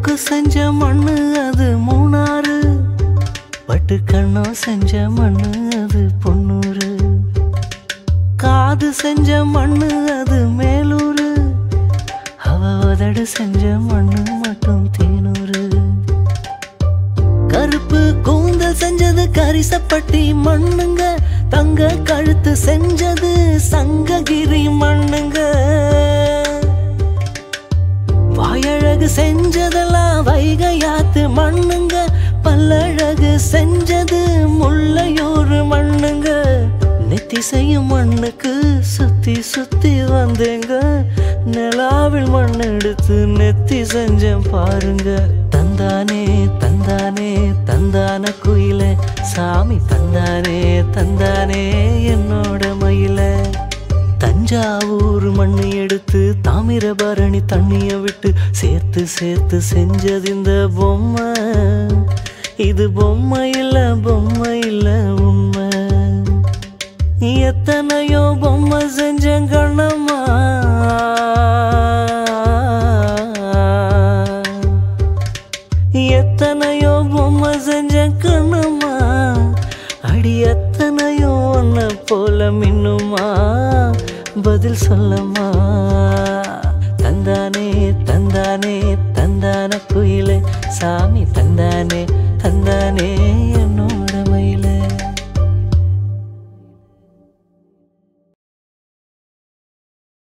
மூக்கு செஞ்ச மண்ணு அது மூணாறு பட்டு கண்ணம் செஞ்ச மண்ணு அது பொன்னூறு காது செஞ்ச மண்ணு அது மேலூரு அவ உதடு செஞ்ச மண்ணு மட்டும் தேனூரு கருப்பு கூந்தல் செஞ்சது கரிசப்பட்டி மண்ணுங்க தங்க கழுத்து செஞ்சது சங்ககிரி மண்ணுங்க வாயழகு செஞ்சதெல்லாம் வைகையாத்து மண்ணுங்க பல்லழகு செஞ்சது முள்ளையூர் மண்ணுங்க நெத்தி செய்யும் மண்ணுக்கு சுத்தி சுத்தி வந்தேங்க நிலாவில் மண் எடுத்து நெத்தி செஞ்சேன் பாருங்க தந்தானே தந்தானே தந்தான குயில சாமி தந்தானே தந்தானே என்னோட மயில தஞ்சாவூர் மண்ணு எடுத்து தாமிரபரணி தண்ணிய விட்டு சேர்த்து சேர்த்து செஞ்சது இந்த பொம்மை இது பொம்மை இல்ல பொம்மை இல்ல உண்மை எத்தனையோ பொம்மை செஞ்சேன் கண்ணம்மா எத்தனையோ பொம்மை செஞ்சேன் கண்ணம்மா அடி எத்தனையோ ஒன்ன போல மின்னுமா பதில் சொல்லம்மா